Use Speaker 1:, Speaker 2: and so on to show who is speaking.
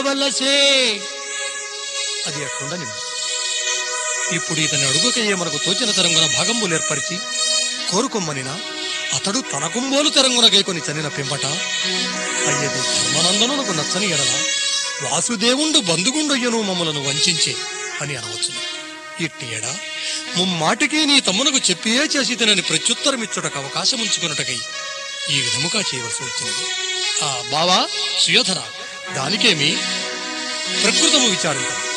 Speaker 1: వల్లసే అది అట్లుండని ఇప్పుడు ఇతని అడుగుకయ్యే మనకు తోచిన తరంగున భాగంబులు ఏర్పరిచి కోరుకొమ్మనినా అతడు తన కుంభోలు తరంగున గైకొని చనిన పెంపట అయ్యది ధర్మనందనునకు నచ్చని ఎడల వాసుదేవుండు బంధుగుండయ్యను మమ్మలను వంచించే అని అనవచ్చును ఇట్టి ఎడ ముమ్మాటికి నీ తమ్మునకు చెప్పియే చేసి తనని ప్రత్యుత్తరమిచ్చుటకు అవకాశం ఉంచుకున్నటకై ఈ విధముగా చేయవలసి వచ్చినది ఆ బావా సుయోధన దానికేమి ప్రకృతము విచారించదు